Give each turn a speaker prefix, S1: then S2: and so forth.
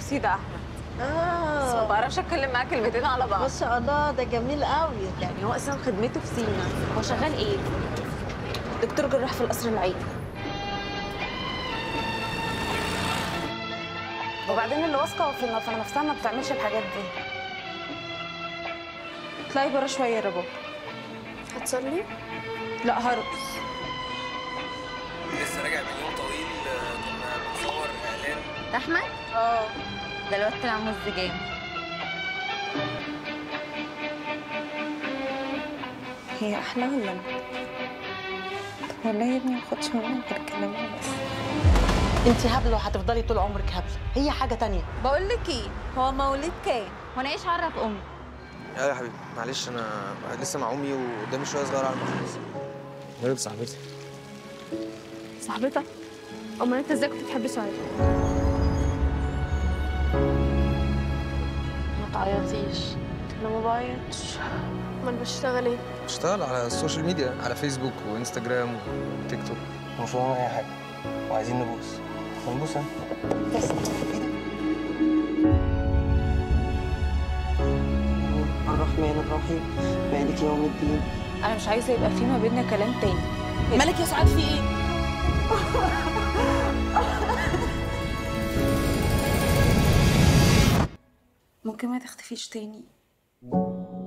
S1: بصي ده احمد بس ما
S2: اه
S1: بعرفش اتكلم معاه كلمتين على بعض
S2: ما شاء الله ده جميل قوي
S1: يعني هو اصلا خدمته في سينا هو شغال ايه دكتور جراح في القصر العيني وبعدين اللي واثقه في في نفسها ما بتعملش الحاجات دي اطلعي بره شويه يا رباب
S3: هتصلي؟
S1: لا هرقص
S4: لسه راجع من يوم طويل آه، كنا بنصور اعلان
S5: ده احمد
S1: اه
S5: ده الواد طلع مزجان
S1: هي احلى ولا انا والله يا ابني ما خدش منها غير كلامها بس
S2: انت هبله وهتفضلي طول عمرك هبله هي حاجه تانية
S1: بقول لك ايه هو مواليد كام
S5: وانا ايش عرف امي
S4: لا يا حبيبي معلش انا لسه مع امي وقدامي شويه صغيره على المخلص مريض صاحبتي
S3: صاحبتك؟ امال انت ازاي كنت بتحب سعاد؟
S1: ما تعيطيش انا ما بعيطش
S3: امال بشتغل ايه؟
S4: بشتغل على السوشيال ميديا على فيسبوك وانستجرام وتيك توك مش فاهم اي حاجه وعايزين نبوس نبوس ها
S6: الرحمن الرحيم مالك يوم الدين
S1: انا مش عايزه يبقى في ما بيننا كلام تاني
S2: مالك يا سعاد في ايه
S1: ممكن ما تختفيش تاني